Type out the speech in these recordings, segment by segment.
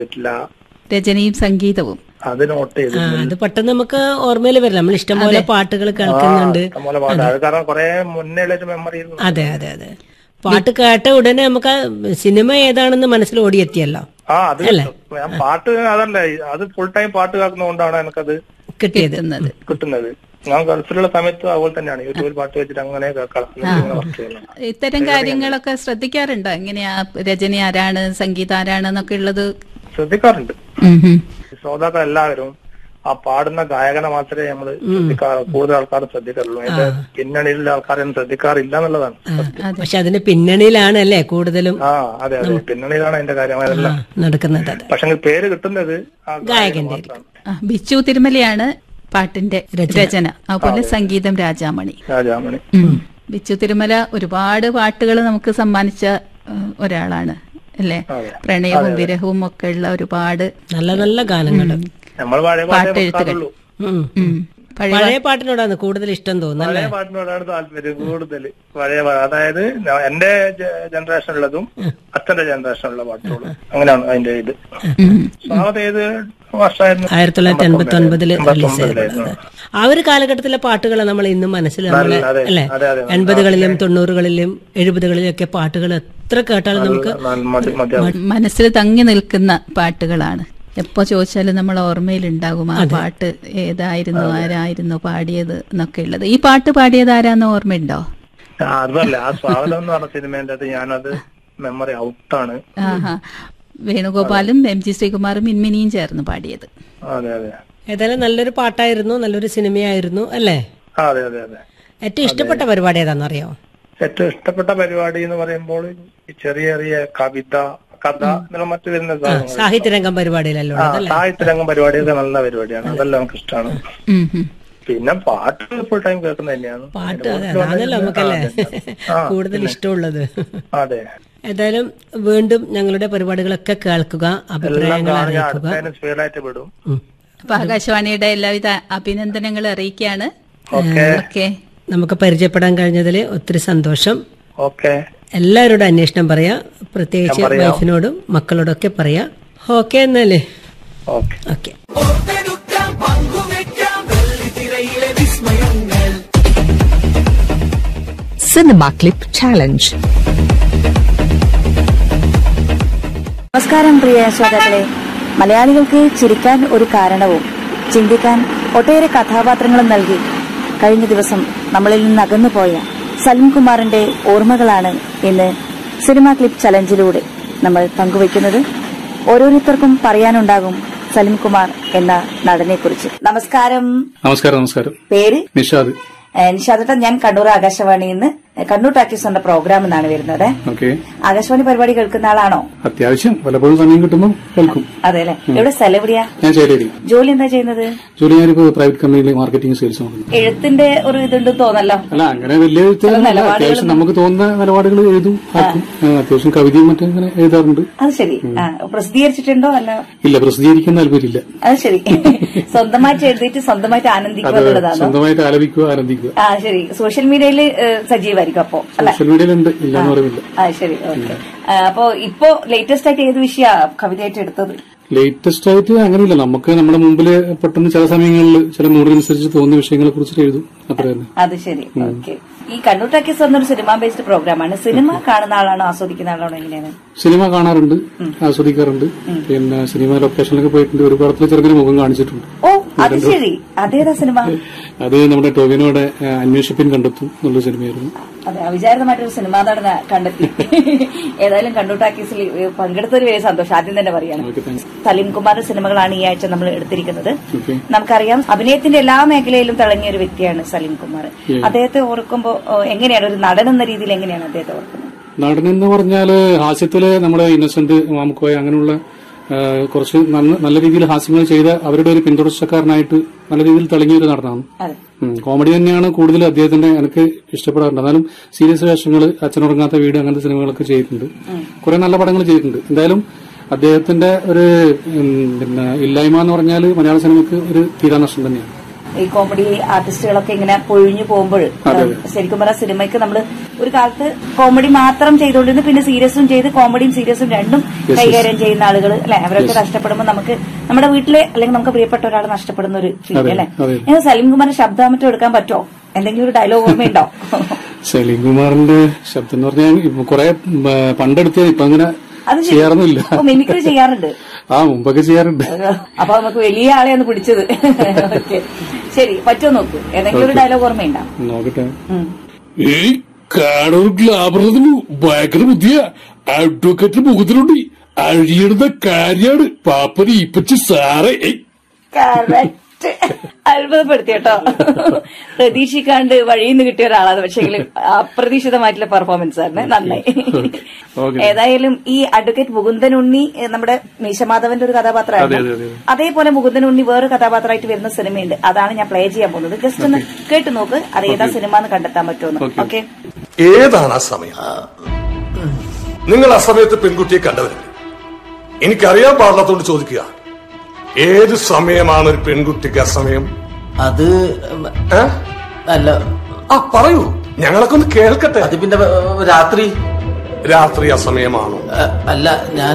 പറ്റില്ല രചനയും സംഗീതവും അത് നോട്ട് ചെയ്ത് ആ, അത് പെട്ടെന്ന് നമുക്ക് ഓർമ്മയിൽ വരില്ല നമ്മൾ ഇഷ്ടംപോലെ പാട്ടുകൾ കേൾക്കുന്നുണ്ട് ഇഷ്ടംപോലെ പാട്ട് അത് കാരണം കുറെ മുന്നേ ഉള്ള മെമ്മറി അതെ അതെ അതെ പാട്ട് കേട്ട ഉടനെ നമുക്ക് ആ സിനിമ ഏതാണെന്ന് മനസ്സിൽ ഓടിയെത്തിയല്ലോ ആ അത് ഞാൻ പാട്ട് അതല്ല അത് ഫുൾ ടൈം പാട്ട് കേൾക്കുന്നതുകൊണ്ടാണ് എനിക്കത് കിട്ടിയത് എന്നത് കിട്ടുന്നത് ഞാൻ ഗൾഫിലുള്ള സമയത്ത് അതുപോലെ തന്നെയാണ് യൂട്യൂബിൽ പാട്ട് വെച്ചിട്ട് അങ്ങനെ കേൾക്കാം അങ്ങനെ വർക്ക് ചെയ്യുന്നത് ഇത്തരം കാര്യങ്ങളൊക്കെ ശ്രദ്ധിക്കാറുണ്ടോ എങ്ങനെയാ രചന ആരാണ് സംഗീതം ആരാണ് എന്നൊക്കെ ഉള്ളത് ശ്രദ്ധിക്കാറുണ്ട് ഉം ഉം. ശ്രോതാക്കൾ എല്ലാവരും ആ പാടുന്ന ഗായകനെ മാത്രമേ നമ്മൾ ശ്രദ്ധിക്കാറ് കൂടുതൽ ആൾക്കാർ ശ്രദ്ധിക്കാറുള്ളൂ അതിന്റെ പിന്നണിയിലുള്ള ആൾക്കാരൊന്നും ശ്രദ്ധിക്കാറില്ല എന്നുള്ളതാണ് പക്ഷെ അതിന്റെ പിന്നണിയിലാണ് അല്ലേ കൂടുതലും ആ അതെ അതെ പിന്നണിയിലാണ് അതിന്റെ കാര്യം അതെല്ലാം നടക്കുന്നത് അതെ പക്ഷെ പേര് കിട്ടുന്നത് ആ ഗായകന് മാത്രമാണ് ആ, ബിച്ചു തിരുമലയാണ് പാട്ടിന്റെ രചന അതുപോലെ സംഗീതം രാജാമണി രാജാമണി ഉം. ബിച്ചു തിരുമല ഒരുപാട് പാട്ടുകൾ നമുക്ക് സമ്മാനിച്ച ഏഹ്, ഒരാളാണ് അല്ലേ അതെ. പ്രണയവും വിരഹവും ഒക്കെ ഉള്ള ഒരുപാട് നല്ല നല്ല ഗാനങ്ങൾ നമ്മൾ പഴയ പാട്ടേ വെക്കാറുള്ളൂ ഉം. ഉം, പഴയ പഴയ പാട്ടിനോടാണ് കൂടുതൽ ഇഷ്ടം തോന്നുന്നത് പഴയ പാട്ടിനോടാണ് താല്പര്യം കൂടുതൽ പഴയ പാ- അതായത് ഞാൻ- എന്റെ ജനറേഷനുള്ളതും അച്ഛന്റെ ജനറേഷനുള്ള പാട്ടുകളും അങ്ങനെയാണ് അതിന്റെ ഇത് ഉം. സാവത് ഏത് വർഷമായിരുന്നു ആയിരത്തി തൊള്ളായിരത്തി എൺപത്തി ഒൻപതില് റിലീസ് എൺപത്തൊമ്പതിലായിരുന്നു. ചെയ്തത് ആ ഒരു കാലഘട്ടത്തിലെ പാട്ടുകൾ നമ്മൾ ഇന്നും മനസ്സിൽ നമ്മളെ അതെ, അല്ലെ അതെ, അതെ. എൺപതുകളിലും തൊണ്ണൂറുകളിലും എഴുപതുകളിലും ഒക്കെ പാട്ടുകൾ എത്ര കേട്ടാലും നമുക്ക് നല്ല മതി- മതിയാവും മനസ്സിൽ തങ്ങി നിൽക്കുന്ന പാട്ടുകളാണ് എപ്പോ ചോദിച്ചാലും നമ്മൾ ഓർമ്മയിൽ ഉണ്ടാകും ആ പാട്ട് ഏതായിരുന്നു ആരായിരുന്നു പാടിയത് എന്നൊക്കെ ഉള്ളത് ഈ പാട്ട് പാടിയത് ആരാന്ന് ഓർമ്മയുണ്ടോ ആ, അതല്ല ആ സ്വാഗതം എന്ന് പറഞ്ഞ സിനിമേന്റെ അത് ഞാനത് മെമ്മറി ഔട്ടാണ് ആഹാ വേണുഗോപാലും എം ജി ശ്രീകുമാറും മിൻമിനിയും ചേർന്ന് പാടിയത് അതെ അതെ ഏതായാലും നല്ലൊരു പാട്ടായിരുന്നു നല്ലൊരു സിനിമയായിരുന്നു അല്ലേ ആ, അതെ അതെ അതെ ഏറ്റവും ഇഷ്ടപ്പെട്ട പരിപാടി ഏതാണെന്നറിയോ ഏറ്റവും ഇഷ്ടപ്പെട്ട പരിപാടി എന്ന് പറയുമ്പോൾ ഈ ചെറിയ ചെറിയ കവിത കഥ എന്നുള്ള മറ്റു വരുന്ന സാധനങ്ങൾ സാഹിത്യരംഗം പരിപാടിയിലല്ലോ ആ സാഹിത്യരംഗം പരിപാടിയൊക്കെ നല്ല പരിപാടിയാണ് അതെല്ലാം നമുക്ക് ഇഷ്ടമാണ് ഉം ഉം. പിന്നെ പാട്ട് ഫുൾ ടൈം കേൾക്കുന്നത് തന്നെയാണ് പാട്ട് അതെ അതാണല്ലോ നമുക്കല്ലേ കൂടുതൽ ഇഷ്ടമുള്ളത് അതെ ഏതായാലും വീണ്ടും ഞങ്ങളുടെ പരിപാടികളൊക്കെ കേൾക്കുക എല്ലാം അഭിപ്രായങ്ങൾ കാണാൻ അറിയിക്കുക അടുത്തതിന് സ്പീഡായിട്ട് വിടും ഉം. അപ്പൊ ആകാശവാണിയുടെ എല്ലാവിധ അഭിനന്ദനങ്ങൾ അറിയിക്കുകയാണ് ഓക്കെ ഓക്കെ നമുക്ക് പരിചയപ്പെടാൻ കഴിഞ്ഞതിൽ ഒത്തിരി സന്തോഷം ഓക്കെ എല്ലാവരോടും അന്വേഷണം പറയാ പ്രത്യേകിച്ച് വൈഫിനോടും മക്കളോടൊക്കെ പറയാ ഓക്കെ എന്നല്ലേ okay okay Cinema Clip Challenge. നമസ്കാരം പ്രിയ ശ്രോതാക്കളെ മലയാളികൾക്ക് ചിരിക്കാൻ ഒരു കാരണവും ചിന്തിക്കാൻ ഒട്ടേറെ കഥാപാത്രങ്ങളും നൽകി കഴിഞ്ഞ ദിവസം നമ്മളിൽ നിന്ന് അകന്നുപോയ സലിംകുമാറിന്റെ ഓർമ്മകളാണ് ഇന്ന് സിനിമ ക്ലിപ്പ് ചലഞ്ചിലൂടെ നമ്മൾ പങ്കുവയ്ക്കുന്നത് ഓരോരുത്തർക്കും പറയാനുണ്ടാകും സലിംകുമാർ എന്ന നടനെക്കുറിച്ച് നമസ്കാരം നമസ്കാരം നമസ്കാരം പേര് നിഷാദ് നിഷാദട്ടൻ ഞാൻ കണ്ണൂർ ആകാശവാണിയിൽ നിന്ന് കണ്ണൂർ ടാക്കീസ് എന്ന പ്രോഗ്രാം എന്നാണ് വരുന്നത് ഓക്കെ ആകാശവാണി പരിപാടി കേൾക്കുന്ന ആളാണോ അത്യാവശ്യം പലപ്പോഴും സമയം കിട്ടുമ്പോൾ കേൾക്കും അതെ അല്ലെ എവിടെ സ്ഥലം എവിടെയാ ഞാൻ ചേലേരി ജോലി എന്താ ചെയ്യുന്നത് ജോലി ഞാനിപ്പോ പ്രൈവറ്റ് കമ്പനിയിൽ മാർക്കറ്റിംഗ് സെയിൽസ് നോക്കുന്നു എഴുത്തിന്റെ ഒരു ഇതുണ്ട് തോന്നല്ലോ അല്ല അങ്ങനെ വലിയ എഴുത്തുകാരനല്ല അത്യാവശ്യം നമുക്ക് തോന്നുന്ന നിലപാടുകൾ എഴുതും ആക്കും ആ, അത്യാവശ്യം കവിതയും മറ്റും ഇങ്ങനെ എഴുതാറുണ്ട് അത് ശരി ആ പ്രസിദ്ധീകരിച്ചിട്ടുണ്ടോ അല്ല ഇല്ല പ്രസിദ്ധീകരിക്കാൻ താല്പര്യമില്ല അത് ശരി സ്വന്തമായിട്ട് എഴുതിയിട്ട് സ്വന്തമായിട്ട് ആനന്ദിക്കുക എന്നുള്ളതാണോ സ്വന്തമായിട്ട് ആലപിക്കുക ആനന്ദിക്കുക ആ ശരി സോഷ്യൽ മീഡിയയിൽ സജീവമായിരിക്കും അപ്പോ അല്ലെ സോഷ്യൽ മീഡിയയിലുണ്ട് ഇല്ലാന്ന് പറയുന്നില്ല ആ ശരി ഓക്കെ അപ്പോ ഇപ്പോ ലേറ്റസ്റ്റ് ആയിട്ട് ഏത് വിഷയ കവിതയായിട്ട് എടുത്തത് ലേറ്റസ്റ്റ് ആയിട്ട് അങ്ങനെയില്ല നമുക്ക് നമ്മുടെ മുമ്പിൽ പെട്ടെന്ന് ചില സമയങ്ങളിൽ ചില മൂഡിനനുസരിച്ച് തോന്നുന്ന വിഷയങ്ങളെ കുറിച്ചിട്ട് എഴുതും അത്ര തന്നെ അത് ശരി ഓക്കെ ഈ കണ്ണൂർ ടാക്കീസ് എന്നൊരു സിനിമ ബേസ്ഡ് പ്രോഗ്രാമാണ് സിനിമ കാണുന്ന ആളാണോ ആസ്വദിക്കുന്ന ആളാണോ എങ്ങനെയാണ് സിനിമ കാണാറുണ്ട് ആസ്വദിക്കാറുണ്ട് പിന്നെ സിനിമ ലൊക്കേഷനിലൊക്കെ പോയിട്ടുണ്ട് ഒരു പടത്തിൽ ചെറുതൊരു മുഖം കാണിച്ചിട്ടുണ്ട് ഓ അത് ശരി അതേതാ സിനിമ അത് നമ്മുടെ ടോവിനോടെ ആ, അന്വേഷിപ്പിൻ കണ്ടെത്തും എന്നുള്ള സിനിമയായിരുന്നു അതെ അവിചാരിതമായിട്ടൊരു സിനിമാ നടനെ കണ്ടെത്തി ഏതായാലും കണ്ണൂർ ടാക്കീസിൽ പങ്കെടുത്തൊരു വലിയ സന്തോഷം ആദ്യം തന്നെ പറയാണ് ഓക്കെ താങ്ക്സ് സലീം കുമാറിന്റെ സിനിമകളാണ് ഈ ആഴ്ച നമ്മൾ എടുത്തിരിക്കുന്നത് ഓക്കെ നമുക്കറിയാം അഭിനയത്തിന്റെ എല്ലാ മേഖലയിലും തിളങ്ങിയ ഒരു വ്യക്തിയാണ് സലീം കുമാർ അദ്ദേഹത്തെ ഓർക്കുമ്പോൾ ഓ, എങ്ങനെയാണ് ഒരു നടൻ എന്ന രീതിയിൽ എങ്ങനെയാണ് അദ്ദേഹത്തെ ഓർക്കുന്നത് നടൻ എന്ന് പറഞ്ഞാല് ഹാസ്യത്തില് നമ്മുടെ ഇന്നസെന്റ് മാമുക്കോയ അങ്ങനെയുള്ള ആ, കുറച്ച് നല്ല നല്ല രീതിയിൽ ഹാസ്യങ്ങൾ ചെയ്ത അവരുടെ ഒരു പിന്തുടർച്ചക്കാരനായിട്ട് നല്ല രീതിയിൽ തിളങ്ങിയ ഒരു നടനാണ് അതെ ഉം. കോമഡി തന്നെയാണ് കൂടുതൽ അദ്ദേഹത്തിന്റെ എനിക്ക് ഇഷ്ടപ്പെടാറുണ്ട് എന്നാലും സീരിയസ് വേഷങ്ങൾ അച്ഛനുറങ്ങാത്ത വീട് അങ്ങനത്തെ സിനിമകളൊക്കെ ചെയ്തിട്ടുണ്ട് കുറെ നല്ല പടങ്ങൾ ചെയ്തിട്ടുണ്ട് എന്തായാലും അദ്ദേഹത്തിന്റെ ഒരു ഉം, പിന്നെ ഇല്ലായ്മ എന്ന് പറഞ്ഞാൽ മലയാള സിനിമയ്ക്ക് ഒരു തീരാനഷ്ടം തന്നെയാണ് ഈ കോമഡി ആർട്ടിസ്റ്റുകളൊക്കെ ഇങ്ങനെ പൊഴിഞ്ഞു പോകുമ്പോൾ ശരിക്കും പറഞ്ഞാൽ സിനിമയ്ക്ക് നമ്മൾ ഒരു കാലത്ത് കോമഡി മാത്രം ചെയ്തുകൊണ്ടിരുന്നു പിന്നെ സീരിയസും ചെയ്ത് കോമഡിയും സീരിയസും രണ്ടും കൈകാര്യം ചെയ്യുന്ന ആളുകൾ അല്ലെ അവരൊക്കെ നഷ്ടപ്പെടുമ്പോൾ നമുക്ക് നമ്മുടെ വീട്ടിലെ അല്ലെങ്കിൽ നമുക്ക് പ്രിയപ്പെട്ട ഒരാൾ നഷ്ടപ്പെടുന്ന ഒരു ഫീൽ അതെ, അല്ലെ അതെ. നിങ്ങൾ സലീം കുമാറിന്റെ ശബ്ദം മറ്റും എടുക്കാൻ പറ്റുമോ എന്തെങ്കിലും ഒരു ഡയലോഗ് ഓർമ്മയുണ്ടോ സലീം കുമാറിന്റെ ശബ്ദം എന്ന് പറഞ്ഞാൽ ഇപ്പൊ കുറെ പണ്ടെടുത്ത് ഇപ്പൊ അങ്ങനെ അത് ശരി. ചെയ്യാറൊന്നുമില്ല അപ്പൊ മിമിക്രി ചെയ്യാറുണ്ട് ആ മുമ്പൊക്കെ ചെയ്യാറുണ്ട് അപ്പൊ നമുക്ക് വലിയ ആളെയാണ് പിടിച്ചത് ഓക്കെ ശരി പറ്റുമോ നോക്കൂ ഏതെങ്കിലും ഒരു ഡയലോഗ് ഓർമ്മയുണ്ടോ നോക്കട്ടെ ഉം. ഈ കാണൂർ ഗ്ലാമറതിന് ഭയങ്കര ബുദ്ധിയ അഡ്വക്കേറ്റ് മുഖത്തിലുണ്ട് അഴിയണ കാര്യാണ് പാപ്പന് ഈപ്പച്ച് സാറേ ഏയ്. കറക്റ്റ് അത്ഭുതപ്പെടുത്തി കേട്ടോ പ്രതീക്ഷിക്കാണ്ട് വഴിയിൽ നിന്ന് കിട്ടിയ ഒരാളാണ് പക്ഷേ അപ്രതീക്ഷിതമായിട്ടുള്ള പെർഫോമൻസ് ആയിരുന്നു നന്നായി Okay. ഏതായാലും ഈ അഡ്വക്കേറ്റ് മുകുന്ദൻ ഉണ്ണി ഏ, നമ്മുടെ മീശമാധവന്റെ ഒരു അതെ, അതെ, കഥാപാത്രമായിരുന്നു അതെ. അതേപോലെ മുകുന്ദൻ ഉണ്ണി വേറെ കഥാപാത്രമായിട്ട് വരുന്ന സിനിമയുണ്ട് അതാണ് ഞാൻ പ്ലേ ചെയ്യാൻ പോകുന്നത് ജസ്റ്റ് ഒന്ന് കേട്ട് നോക്ക് അത് ഏതാ സിനിമ എന്ന് കണ്ടെത്താൻ പറ്റുമെന്ന് Okay. ഓക്കെ ഏതാണ് ആ സമയം നിങ്ങൾ ആ സമയത്ത് പെൺകുട്ടിയെ കണ്ടവരല്ലേ എനിക്കറിയാൻ പാടില്ലാത്തോണ്ട് ചോദിക്കുക ഏത് സമയമാണ് ഒരു പെൺകുട്ടിക്ക് ആ സമയം അത് ഏ? അല്ല ആ പറയൂ ഞങ്ങളൊക്കെ ഒന്ന് കേൾക്കട്ടെ അത് പിന്നെ ഏഹ്, രാത്രി രാത്രി ആ സമയമാണോ ഏഹ്, അല്ല ഞാൻ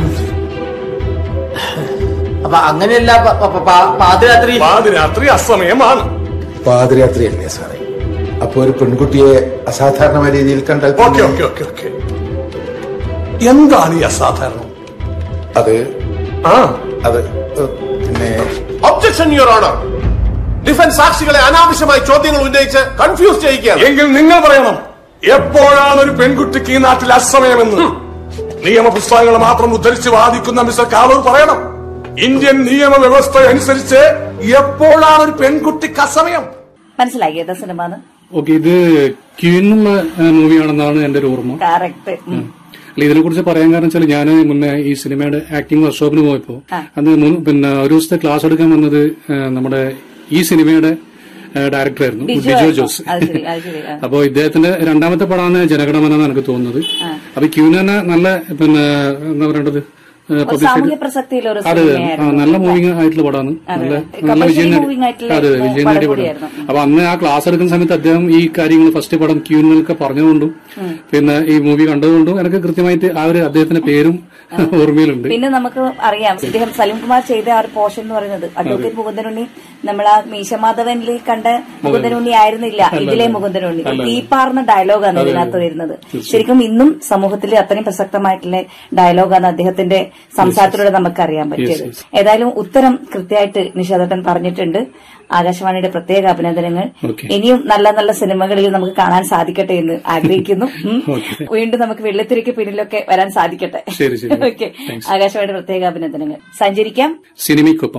അപ്പൊ അങ്ങനെയല്ല പ- പ- പ- പാതിരാത്രി പാതിരാത്രി അസമയമാണ് പാതിരാത്രിയല്ലേ സാറേ അപ്പൊ ഒരു പെൺകുട്ടിയെ അസാധാരണമായ രീതിയിൽ കണ്ടാൽ ഓക്കെ പിന്നെ ഓക്കെ ഓക്കെ ഓക്കെ എന്താണ് ഈ അസാധാരണം അത് ആ അത് ഏഹ്, പിന്നെ ഒബ്ജക്ഷൻ യുവർ ഓണർ ഡിഫൻസ് സാക്ഷികളെ അനാവശ്യമായി ചോദ്യങ്ങൾ ഉന്നയിച്ച് കൺഫ്യൂസ് ചെയ്യിക്കുകയാണ് എങ്കിൽ നിങ്ങൾ പറയണം എപ്പോഴാണ് ഒരു പെൺകുട്ടിക്ക് ഈ നാട്ടിൽ അസമയമെന്ന് നിയമപുസ്തകങ്ങൾ മാത്രം ഉദ്ധരിച്ച് വാദിക്കുന്ന മിസ്റ്റർ കാവൂർ പറയണം ഇന്ത്യൻ നിയമവ്യവസ്ഥ അനുസരിച്ച് എപ്പോഴാണ് ഒരു പെൺകുട്ടിക്ക് അസമയം മനസ്സിലായി ഏതാ സിനിമ എന്ന് ഓക്കെ ഇത് ക്യൂന്നുള്ള മൂവിയാണെന്നാണ് എന്റെ ഒരു ഓർമ്മ കറക്റ്റ് അല്ല ഇതിനെ കുറിച്ച് പറയാൻ കാരണം വെച്ചാൽ ഞാൻ മുന്നേ ഈ സിനിമയുടെ ആക്ടിംഗ് വർക്ക്ഷോപ്പിന് പോയപ്പോ അന്ന് മുൻ- പിന്നെ ഒരു ദിവസത്തെ ക്ലാസ് എടുക്കാൻ വന്നത് ആ, നമ്മുടെ ഈ സിനിമയുടെ ഡയറക്ടറായിരുന്നു ഡിജോ ഡിജോ ആയിരുന്നു. ജോസ് അത് ശരി, അത് ശരി, ആ. അപ്പോ ഇദ്ദേഹത്തിന്റെ രണ്ടാമത്തെ പടമാണ് ജനഗണമന എന്നാണ് എനിക്ക് തോന്നുന്നത് അപ്പൊ ക്യൂന് തന്നെ നല്ല പിന്നെ എന്താ പറയേണ്ടത് ഒരു സാമൂഹ്യ പ്രസക്തിയുള്ള ഒരു അതെ അതെ. ആ, സിനിമയായിരുന്നു നല്ല മൂവിങ് ആയിട്ടുള്ള പടമാണ് നല്ല നല്ല വിജയം നേടി moving ആയിട്ടുള്ള അതെ അതെ, വിജയം പടം നേടിയ കൂടിയായിരുന്നു. പടം അപ്പൊ അന്ന് ആ ക്ലാസ് എടുക്കുന്ന സമയത്ത് അദ്ദേഹം ഈ കാര്യങ്ങൾ ഫസ്റ്റ് പടം ക്യൂനൊക്കെ പറഞ്ഞുകൊണ്ടും പിന്നെ ഈ മൂവി കണ്ടതുകൊണ്ടും എനിക്ക് കൃത്യമായിട്ട് ആ ഒരു അദ്ദേഹത്തിന്റെ പേരും ഓർമ്മയിലുണ്ട് പിന്നെ നമുക്ക് അറിയാം ഇദ്ദേഹം സലീം കുമാർ ചെയ്ത ആ ഒരു പോർഷൻ എന്ന് പറയുന്നത് അഡ്വക്കേറ്റ് മുകുന്ദനുണ്ണി നമ്മൾ ആ മീശമാധവനിൽ കണ്ട മുകുന്ദനുണ്ണി ആയിരുന്നില്ല ഇതിലെ മുകുന്ദനുണ്ണി ഒരു തീപ്പാർന്ന ഡയലോഗാണ് ഇതിനകത്ത് വരുന്നത് ശരിക്കും ഇന്നും സമൂഹത്തിൽ അത്രയും പ്രസക്തമായിട്ടുള്ള ഡയലോഗാണ് അദ്ദേഹത്തിന്റെ സംസാരത്തിലൂടെ നമുക്ക് അറിയാൻ പറ്റിയത് ഏതായാലും ഉത്തരം കൃത്യമായിട്ട് നിഷാദട്ടൻ പറഞ്ഞിട്ടുണ്ട് ആകാശവാണിയുടെ പ്രത്യേക അഭിനന്ദനങ്ങൾ Okay. ഇനിയും നല്ല നല്ല സിനിമകളിൽ നമുക്ക് കാണാൻ സാധിക്കട്ടെ എന്ന് ആഗ്രഹിക്കുന്നു ഉം. Okay. വീണ്ടും നമുക്ക് വെള്ളിത്തിരക്ക് പിന്നിലൊക്കെ വരാൻ സാധിക്കട്ടെ ശരി, ശരി. Okay Thanks. ആകാശവാണിയുടെ പ്രത്യേക അഭിനന്ദനങ്ങൾ സഞ്ചരിക്കാം സിനിമയ്ക്കൊപ്പം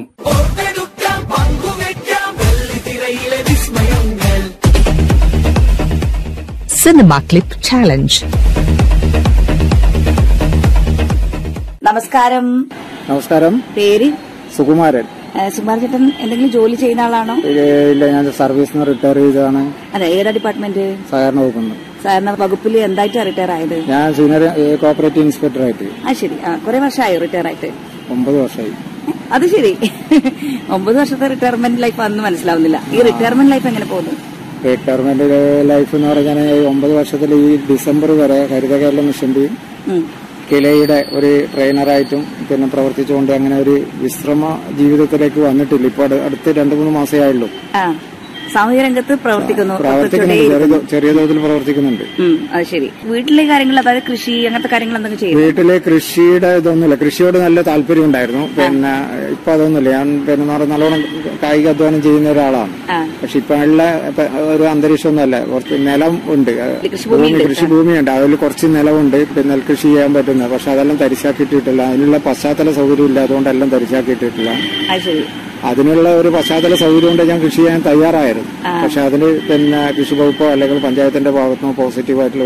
Cinema Clip Challenge. നമസ്കാരം നമസ്കാരം പേര് സുകുമാരൻ ആ, സുമാർ ചേട്ടൻ എന്തെങ്കിലും ജോലി ചെയ്യുന്ന ആളാണോ ഇത് ഇല്ല ഞാൻ സർവീസിൽ നിന്ന് റിട്ടയർ ചെയ്തതാണ് അതെ ഏതാ ഡിപ്പാർട്ട്മെന്റ് സഹകരണ വകുപ്പിൽ സാധാരണ വകുപ്പിൽ എന്തായിട്ടാ റിട്ടയർ ആയത് ഞാൻ സീനിയർ കോപ്പറേറ്റീവ് ഇൻസ്പെക്ടറായിട്ട് ആ ശരി ആ കുറെ വർഷമായോ റിട്ടയർ ആയിട്ട് ഒമ്പത് വർഷമായി അത് ശരി ഒമ്പത് വർഷത്തെ റിട്ടയർമെന്റ് ലൈഫ് അന്ന് മനസ്സിലാവുന്നില്ല ഈ റിട്ടയർമെന്റ് ലൈഫ് എങ്ങനെ പോകുന്നു റിട്ടയർമെന്റ് ലൈഫ് എന്ന് പറഞ്ഞാൽ ഈ ഒമ്പത് വർഷത്തിൽ ഈ ഡിസംബർ വരെ ഹരിത കേരള മിഷന്റെയും ഉം. കിലയുടെ ഒരു ട്രെയിനറായിട്ടും പിന്നെ പ്രവർത്തിച്ചുകൊണ്ട് അങ്ങനെ ഒരു വിശ്രമ ജീവിതത്തിലേക്ക് വന്നിട്ടില്ല ഇപ്പോൾ അടുത്ത് രണ്ടു മൂന്ന് മാസമേ ആയുള്ളൂ ആ സാമൂഹ്യ രംഗത്ത് പ്രവർത്തിക്കുന്നു പ്രവർത്തിക്കുന്നുണ്ട് പ്രവർത്തിച്ചുകൊണ്ടേയിരിക്കുന്നു. ചെറിയ തോ- ചെറിയ തോതിൽ പ്രവർത്തിക്കുന്നുണ്ട് ഉം, അത് ശരി വീട്ടിലെ കാര്യങ്ങൾ അതായത് കൃഷി അങ്ങനത്തെ കാര്യങ്ങൾ എന്തെങ്കിലും ചെയ്യും വീട്ടില് കൃഷിയുടെ ഇതൊന്നുമില്ല കൃഷിയോട് നല്ല താല്പര്യം ഉണ്ടായിരുന്നു പിന്നെ ഇപ്പൊ അതൊന്നുമില്ല ഞാൻ പിന്നെ എന്ന് പറഞ്ഞാൽ നല്ലോണം കായിക അധ്വാനം ചെയ്യുന്ന ഒരാളാണ് ആ. പക്ഷെ ഇപ്പൊ ഉള്ള ഇപ്പൊ ഒരു അന്തരീക്ഷമൊന്നുമല്ല കുറച്ച് നിലം ഉണ്ട് കൃഷിഭൂമി ഉണ്ട്. കൃഷി ഭൂമിയുണ്ട് അതിൽ കുറച്ച് നിലമുണ്ട് പിന്നെ നെൽകൃഷി ചെയ്യാൻ പറ്റുന്നത് പക്ഷെ അതെല്ലാം തരിശാക്കിയിട്ടിട്ടില്ല അതിനുള്ള പശ്ചാത്തല സൗകര്യം ഇല്ല അതുകൊണ്ട് എല്ലാം തരിശാക്കിയിട്ടിട്ടില്ല അത് ശരി അതിനുള്ള ഒരു പശ്ചാത്തല സൗകര്യം കൊണ്ട് ഞാൻ കൃഷി ചെയ്യാൻ തയ്യാറായിരുന്നു പക്ഷെ അതിന് പിന്നെ കൃഷി വകുപ്പോ അല്ലെങ്കിൽ പഞ്ചായത്തിന്റെ ഭാഗത്തുനിന്നോ പോസിറ്റീവായിട്ടുള്ള ഒരു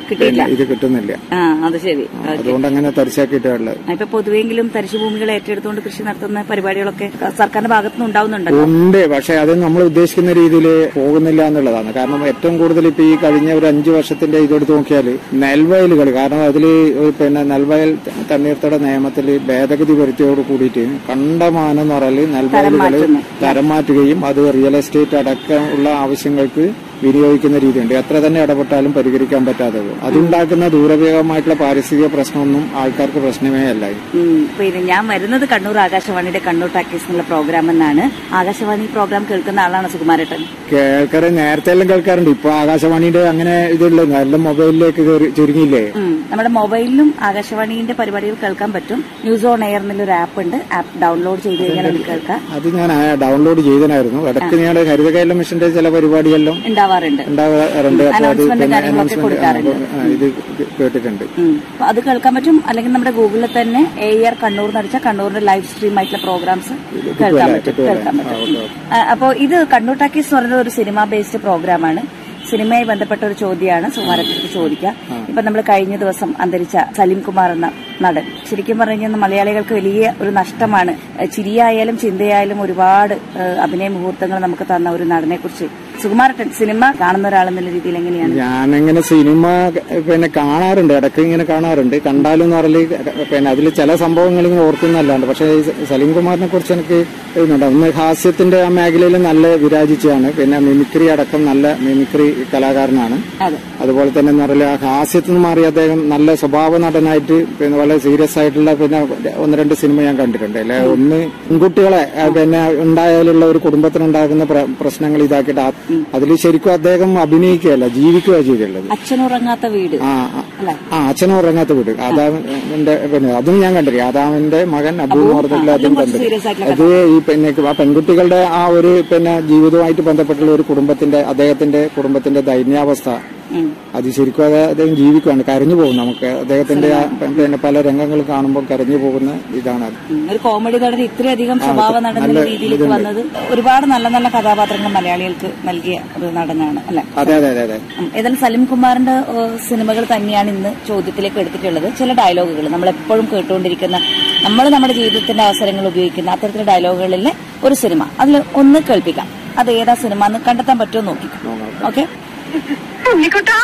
കിട്ടിയില്ല ഇത് കിട്ടുന്നില്ല ആ അത് ശരി ഓക്കെ. അതുകൊണ്ട് അങ്ങനെ തരിശാക്കിയിട്ടുള്ളത് ഇപ്പൊ പൊതുവെങ്കിലും തരിശുഭൂമികൾ ഏറ്റെടുത്തുകൊണ്ട് കൃഷി നടത്തുന്ന പരിപാടികളൊക്കെ സർക്കാരിന്റെ ഭാഗത്തുനിന്ന് ഉണ്ടാവുന്നുണ്ടല്ലോ ഉണ്ട് പക്ഷെ അത് നമ്മൾ ഉദ്ദേശിക്കുന്ന രീതിയിൽ പോകുന്നില്ല എന്നുള്ളതാണ് കാരണം ഏറ്റവും കൂടുതൽ ഇപ്പൊ ഈ കഴിഞ്ഞ ഒരു അഞ്ചു വർഷത്തിന്റെ ഇതെടുത്ത് നോക്കിയാൽ നെൽവയലുകൾ കാരണം അതിൽ പിന്നെ നെൽവയൽ തണ്ണീർത്തട നിയമത്തിൽ ഭേദഗതി വരുത്തിയോട് കൂടിയിട്ട് കണ്ടമാനം എന്ന് പറഞ്ഞാൽ നെൽവയലുകൾ തരം മാറ്റുകയും അത് റിയൽ എസ്റ്റേറ്റ് അടക്കമുള്ള ആവശ്യങ്ങൾക്ക് വിനിയോഗിക്കുന്ന രീതിയുണ്ട് എത്ര തന്നെ ഇടപെട്ടാലും പരിഹരിക്കാൻ പറ്റാതെ പോകും അതുണ്ടാക്കുന്ന ദൂരവേഗമായിട്ടുള്ള പാരിസ്ഥിതിക പ്രശ്നമൊന്നും ആൾക്കാർക്ക് പ്രശ്നമേ അല്ല ഉം. പിന്നെ ഞാൻ വരുന്നത് കണ്ണൂർ ആകാശവാണിയുടെ കണ്ണൂർ ടാക്കീസ് എന്നുള്ള പ്രോഗ്രാം എന്നാണ് ആകാശവാണി പ്രോഗ്രാം കേൾക്കുന്ന ആളാണ് സുകുമാരേട്ടൻ കേൾക്കാറ് നേരത്തെ എല്ലാം കേൾക്കാറുണ്ട് ഇപ്പൊ ആകാശവാണിയുടെ അങ്ങനെ ഇതുള്ള എല്ലാം മൊബൈലിലേക്ക് കേറി ചുരുങ്ങിയില്ലേ ഉം. നമ്മുടെ മൊബൈലിലും ആകാശവാണിന്റെ പരിപാടികൾ കേൾക്കാൻ പറ്റും ന്യൂസ് ഓൺ എയർ എന്നുള്ളൊരു ആപ്പ് ഉണ്ട് ആപ്പ് ഡൗൺലോഡ് ചെയ്ത് കഴിഞ്ഞാൽ നമുക്ക് കേൾക്കാം അത് ഞാൻ ആ ഡൗൺലോഡ് ചെയ്തനായിരുന്നു ഇടയ്ക്ക് ഞാൻ ഹരിതകേരള മിഷന്റെ ചില പരിപാടിയെല്ലാം ഉണ്ടാവാറുണ്ട് ഉണ്ടാവാറുണ്ട് അപ്പൊ അത് Announcement പിന്നെ കാര്യങ്ങളൊക്കെ announcement, ആ, കൊടുക്കാറുണ്ട്. ആ, ഇത് കേട്ടിട്ടുണ്ട് ഉം. അപ്പൊ അത് കേൾക്കാൻ പറ്റും അല്ലെങ്കിൽ നമ്മുടെ ഗൂഗിളിൽ തന്നെ എ ആർ കണ്ണൂർ നടിച്ച കണ്ണൂരിന്റെ ലൈവ് സ്ട്രീം ആയിട്ടുള്ള പ്രോഗ്രാംസ് കേൾക്കാൻ പറ്റും കിട്ടുമല്ലേ? കേൾക്കാൻ ആ, പറ്റും ഓക്കെ, ആ, അപ്പോ ഇത് കണ്ണൂർ ടാക്കീസ് എന്ന് പറയുന്നത് ഒരു സിനിമ ബേസ്ഡ് പ്രോഗ്രാമാണ് സിനിമയുമായി ബന്ധപ്പെട്ട ഒരു ചോദ്യമാണ് സുമാരത്തേക്ക് ചോദിക്കുക ഇപ്പൊ നമ്മൾ കഴിഞ്ഞ ദിവസം അന്തരിച്ച സലീം കുമാർ എന്ന നടൻ ശരിക്കും പറഞ്ഞു കഴിഞ്ഞാൽ മലയാളികൾക്ക് വലിയ ഒരു നഷ്ടമാണ് ഏഹ് ചിരിയായാലും ചിന്തയായാലും ഒരുപാട് ഏഹ് അഭിനയ മുഹൂർത്തങ്ങൾ നമുക്ക് തന്ന ഒരു നടനെ കുറിച്ച് സുകുമാരട്ടൻ സിനിമ കാണുന്ന ഒരാളെന്നുള്ള രീതിയിൽ എങ്ങനെയാണ് ഞാനങ്ങനെ സിനിമ പിന്നെ കാണാറുണ്ട് ഇടയ്ക്ക് ഇങ്ങനെ കാണാറുണ്ട് കണ്ടാലും എന്ന് പറഞ്ഞാൽ പിന്നെ അതിൽ ചില സംഭവങ്ങൾ ഇങ്ങനെ ഓർക്കുന്നല്ലാണ്ട് പക്ഷേ ഈ സലീം കുമാറിനെ കുറിച്ച് എനിക്ക് ഇതുണ്ട് ഒന്ന് ഹാസ്യത്തിന്റെ ആ മേഖലയിൽ നല്ല വിരാജിച്ചാണ് പിന്നെ മിമിക്രി അടക്കം നല്ല മിമിക്രി കലാകാരനാണ് അതെ അതുപോലെ തന്നെ എന്ന് പറഞ്ഞാൽ ആ ഹാസ്യത്തിൽ നിന്ന് മാറി അദ്ദേഹം നല്ല സ്വഭാവ നടനായിട്ട് പിന്നെ വളരെ സീരിയസ് ആയിട്ടുള്ള പിന്നെ ഒന്ന് രണ്ട് സിനിമ ഞാൻ കണ്ടിട്ടുണ്ട് അല്ലെ ഒന്ന് പെൺകുട്ടികളെ ആ, പിന്നെ ഉണ്ടായാലുള്ള ഒരു കുടുംബത്തിനുണ്ടാകുന്ന പ്ര- പ്രശ്നങ്ങൾ ഇതാക്കിയിട്ട് അതിൽ ശരിക്കും അദ്ദേഹം അഭിനയിക്കുകയല്ല ജീവിക്കുക ചെയ്തുള്ളത് അച്ഛനുറങ്ങാത്ത വീട് ആ ആ. ആ അച്ഛനും ഉറങ്ങാത്ത വീട് ആദാമിന്റെ പിന്നെ അതും ഞാൻ കണ്ടില്ല ആദാമിന്റെ മകൻ അബു എന്ന് പറഞ്ഞിട്ടുള്ള അതും serious കണ്ടില്ല ആയിട്ടുള്ള അത് ഈ പിന്നെ ആ പെൺകുട്ടികളുടെ ആ ഒരു പിന്നെ ജീവിതവുമായിട്ട് ബന്ധപ്പെട്ടുള്ള ഒരു കുടുംബത്തിന്റെ അദ്ദേഹത്തിന്റെ കുടുംബത്തിന്റെ ദൈന്യാവസ്ഥ ഉം. അത് ശരിക്കും അത് അദ്ദേഹം ജീവിക്കുകയാണ് കരഞ്ഞു പോകും നമുക്ക് അദ്ദേഹത്തിന്റെ ആ പിന്നെ പല രംഗങ്ങൾ കാണുമ്പോൾ കരഞ്ഞു പോകുന്ന ഇതാണ് അത് ഉം. ഒരു കോമഡി നടൻ ഇത്രയധികം ആ, സ്വഭാവ നല്ല നടന്ന രീതിയിലേക്ക് ഇതുണ്ട്. വന്നത് ഒരുപാട് നല്ല നല്ല കഥാപാത്രങ്ങൾ മലയാളികൾക്ക് നൽകിയ ഒരു നടനാണ് അല്ലെ അതെ അതെ അതെ അതെ ഉം. ഏതായാലും സലിം കുമാറിന്റെ ഏഹ്, സിനിമകൾ തന്നെയാണ് ഇന്ന് ചോദ്യത്തിലേക്ക് എടുത്തിട്ടുള്ളത് ചില ഡയലോഗുകൾ നമ്മൾ എപ്പോഴും കേട്ടുകൊണ്ടിരിക്കുന്ന നമ്മൾ നമ്മുടെ ജീവിതത്തിന്റെ അവസരങ്ങൾ ഉപയോഗിക്കുന്ന അത്തരത്തിലുള്ള ഡയലോഗുകളിലെ ഒരു സിനിമ അതിൽ ഒന്ന് കേൾപ്പിക്കാം അത് ഏതാ സിനിമ എന്ന് കണ്ടെത്താൻ പറ്റുമോ നോക്കി ഓക്കെ ഉണ്ണിക്കുട്ടാ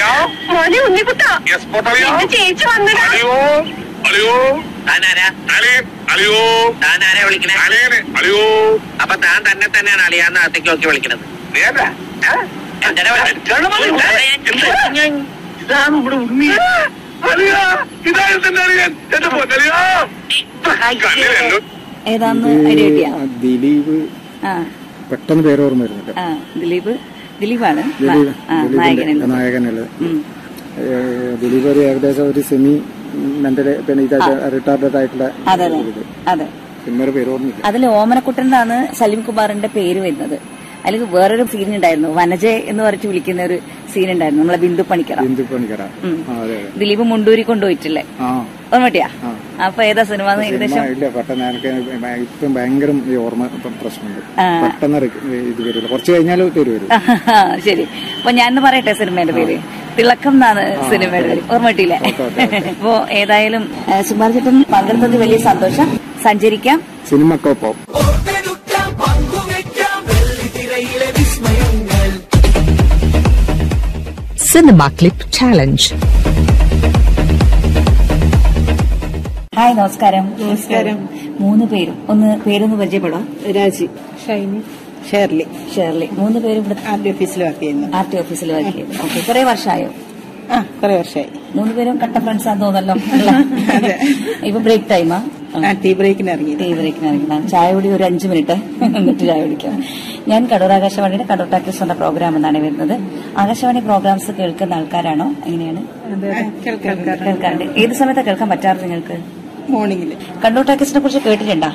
മോനെ ഉണ്ണിക്കുട്ടാ എന്റെ ചേച്ചി വന്നടാ അളിയോ അളിയോ താനാരാ അളി അളിയോ താനാരാ വിളിക്കണേ അളിയനെ അളിയോ അപ്പൊ താൻ തന്നെ തന്നെയാണ് അളിയാന്ന് അകത്തേക്ക് നോക്കി വിളിക്കണത് നീ എന്താ എന്തിനാ വിളിച്ചത്? ഇതാണ് നമ്മുടെ ഉണ്ണി അളിയാ ഇതാണ് എന്റെ അളിയൻ എന്റെ പൊന്നളിയോ കണ്ണിലെന്നു ഏതാന്ന് ഐഡിയ കിട്ടിയ ആ, ദിലീപ് ആ പെട്ടെന്ന് പേര് ഓർമ്മ വരുന്നില്ല ആ ദിലീപ് ദിലീപാണ് ദിലീപ് ആ ദിലീപിന്റെ നായകനെന്ന് നായകനുള്ളത് ഉം. ഏഹ് ദിലീപ് ഒരു ഏകദേശം ഒരു സെമി മെന്റൽ പിന്നെ ഇതായിട്ട് റിട്ടാർഡഡ് ആയിട്ടുള്ള അതെ അതെ ഇത്. അതെ സിനിമയുടെ പേര് ഓർമ്മയില്ല അതിൽ ഓമനക്കുട്ടനാണ് സലീം കുമാറിന്റെ പേര് വരുന്നത് അല്ലെങ്കിൽ വേറൊരു സീൻ ഉണ്ടായിരുന്നു വനജ എന്ന് പറഞ്ഞിട്ട് വിളിക്കുന്ന ഒരു സീൻ ഉണ്ടായിരുന്നു നമ്മളെ ബിന്ദു പണിക്കറ ബിന്ദു പണിക്കര ഉം. ആ, അതെ അതെ ദിലീപ് മുണ്ടൂരി കൊണ്ടുപോയിട്ടില്ലേ ആ ഓർമ്മട്ടിയാ ആ. അപ്പൊ ഏതാ സിനിമ എന്ന് സിനിമ ഏകദേശം ഇല്ല പെട്ടെന്ന് എനിക്ക് ഇപ്പം ഭയങ്കര ഈ ഓർമ്മ ഇപ്പം പ്രശ്നമുണ്ട് ആ. പെട്ടെന്ന് റിക- ഇത് വരില്ല കുറച്ച് കഴിഞ്ഞാൽ പേര് വരും ശരി അപ്പൊ ഞാൻ പറയട്ടെ സിനിമയുടെ പേര് തിളക്കം എന്നാണ് സിനിമയുടെ പേര് ഓർമ്മ കിട്ടിയില്ലേ അപ്പോ ഏതായാലും സുമാർ ചേട്ടൻ പങ്കെടുത്തത് വലിയ സന്തോഷം സഞ്ചരിക്കാം സിനിമക്കൊപ്പം Cinema Clip Challenge. ഹായ് നമസ്കാരം നമസ്കാരം മൂന്ന് പേരും ഒന്ന് പേരൊന്ന് പരിചയപ്പെടാം രാജി ഷൈനി ഷേർലി ഷേർലി മൂന്ന് പേരും ഇവിടെ ആർ ഡി ഓഫീസിൽ വർക്ക് ചെയ്യുന്നു ആർ ടി ഓഫീസിൽ വർക്ക് ചെയ്യുന്നു ഓക്കെ കുറെ വർഷമായോ ആ കുറെ വർഷമായി മൂന്ന് പേരും കട്ട ഫ്രണ്ട്സ് ആണെന്ന് തോന്നല്ലോ അല്ലേ? ഇപ്പൊ ബ്രേക്ക് ടൈമാ ആ ടീ ബ്രേക്കിന് ഇറങ്ങി ടീ ബ്രേക്കിന് ഇറങ്ങണം ചായ കുടി ഒരു അഞ്ച് മിനിറ്റ് എന്നിട്ട് ചായ കുടിക്കാം ഞാൻ കടൂർ ആകാശവാണിയുടെ കടൂർ ടാക്കീസ് എന്ന പ്രോഗ്രാം എന്നാണ് വരുന്നത് ആകാശവാണി പ്രോഗ്രാംസ് കേൾക്കുന്ന ആൾക്കാരാണോ എങ്ങനെയാണ് കേൾക്കാറുണ്ട് ഏത് സമയത്താണ് കേൾക്കാൻ പറ്റാറ് നിങ്ങൾക്ക് മോർണിംഗിൽ കണ്ണൂർ ടാക്കീസിനെ കുറിച്ച് കേട്ടിട്ടുണ്ടോ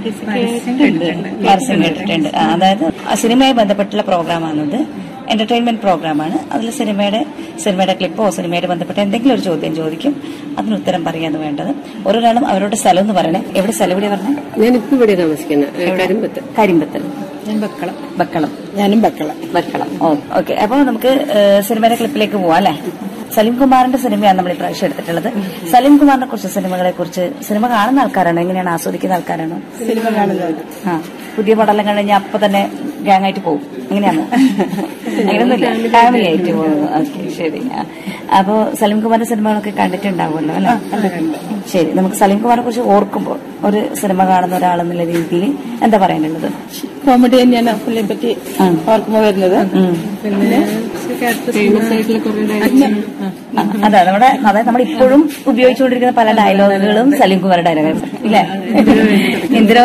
പരസ്യം കേട്ടിട്ടുണ്ട് ആ, അതായത് ആ സിനിമയുമായി ബന്ധപ്പെട്ടുള്ള പ്രോഗ്രാമാണത് എന്റർടൈൻമെന്റ് പ്രോഗ്രാമാണ് അതിൽ സിനിമയുടെ സിനിമയുടെ ക്ലിപ്പോ സിനിമയുടെ ബന്ധപ്പെട്ട എന്തെങ്കിലും ഒരു ചോദ്യം ചോദിക്കും അതിന് ഉത്തരം പറയാന്ന് വേണ്ടത് ഓരോരാളും അവരുടെ സ്ഥലം എന്ന് പറയണേ എവിടെ സ്ഥലം എവിടെ പറഞ്ഞേ ഞാനിപ്പോ ഇവിടെ താമസിക്കുന്നത് കരിമ്പത്ത് കരിമ്പത്ത് ഞാൻ ബക്കളം ബക്കളം ഞാനും ബക്കളം ബക്കളം ഓ ഓക്കെ അപ്പൊ നമുക്ക് ഏഹ്, സിനിമയുടെ ക്ലിപ്പിലേക്ക് പോവാം അല്ലെ സലീം കുമാറിന്റെ സിനിമയാണ് നമ്മൾ ഇപ്രാവശ്യം എടുത്തിട്ടുള്ളത് സലീം കുമാറിനെ കുറിച്ച് സിനിമകളെ കുറിച്ച് സിനിമ കാണുന്ന ആൾക്കാരാണോ എങ്ങനെയാണ് ആസ്വദിക്കുന്ന ആൾക്കാരാണോ സിനിമ കാണുന്നത് ആ പുതിയ പടം കഴിഞ്ഞാൽ അപ്പൊ തന്നെ ഗ്യാങ് ആയിട്ട് പോകും അങ്ങനെയാണോ അങ്ങനെയൊന്നുമില്ല ഫാമിലി ആയിട്ട് പോകുന്നു ഓക്കെ ശരി ആ. അപ്പോ സലീം കുമാറിന്റെ സിനിമകളൊക്കെ കണ്ടിട്ടുണ്ടാവുമല്ലോ അല്ലെ ശരി നമുക്ക് സലീം കുമാറിനെ കുറിച്ച് ഓർക്കുമ്പോൾ ഒരു സിനിമ കാണുന്ന ഒരാളെന്നുള്ള രീതിയിൽ എന്താ പറയാനുള്ളത് കോമഡി തന്നെയാണ് പുള്ളിയെ പറ്റി ഓർക്കുമ്പോ വരുന്നത് പിന്നെ അതെ നമ്മുടെ അതായത് നമ്മൾ ഇപ്പോഴും ഉപയോഗിച്ചുകൊണ്ടിരിക്കുന്ന പല ഡയലോഗുകളും സലീം കുമാർ ഡയലോഗുകൾ ഇല്ലേ ഇന്ദിര